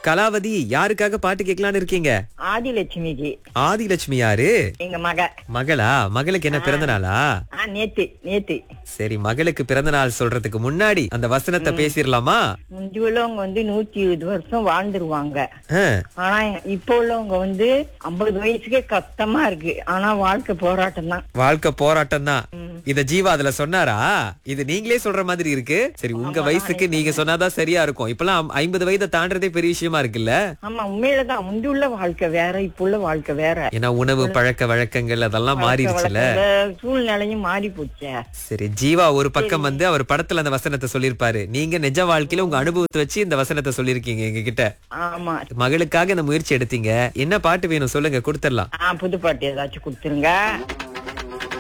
கலாவதி யாருக்காக பாட்டு கேட்கலான்னு இருக்கீங்க ஆதிலட்சுமிக்கு ஆதிலட்சுமி யாரு எங்க மக மகளா மகளுக்கு என்ன பிறந்த நாளா ஆ நேத்து நேத்து சரி மகளுக்கு பிறந்த நாள் சொல்றதுக்கு முன்னாடி அந்த வசனத்தை பேசிடலாமா முந்தி உள்ளவங்க வந்து நூத்தி இருபது வருஷம் வாழ்ந்துருவாங்க ஆ, ஆனா இப்போ உள்ளவங்க வந்து ஐம்பது வயசுக்கே கஷ்டமா இருக்கு ஆனா வாழ்க்கை போராட்டம் தான் வாழ்க்கை போராட்டம் தான் இத ஜீவா அதுல சொன்னாரா இது நீங்களே சொல்ற மாதிரி இருக்கு சரி உங்க வயசுக்கு நீங்க சொன்னாதான் சரியா இருக்கும் இப்பெல்லாம் ஐம்பது வயதை தாண்டறதே பெரிய விஷயமா இருக்குல்ல ஆமா உண்மையிலதான் முந்தி உள்ள வாழ்க்கை வேற இப்ப உள்ள வாழ்க்கை வேற ஏன்னா உணவு பழக்க வழக்கங்கள் அதெல்லாம் மாறிடுச்சுல வழக்கத்துல சூழ்நிலையும் மாறி போச்சே சரி ஜீவா ஒரு பக்கம் வந்து அவர் படத்துல அந்த வசனத்தை சொல்லிருப்பாரு நீங்க நிஜ வாழ்க்கையில உங்க அனுபவத்தை வச்சு இந்த வசனத்தை சொல்லிருக்கீங்க எங்க கிட்ட ஆமா மகளுக்காக இந்த முயற்சி எடுத்தீங்க என்ன பாட்டு வேணும் சொல்லுங்க கொடுத்துடலாம் ஆ புது பாட்டு ஏதாச்சும் கொடுத்துருங்க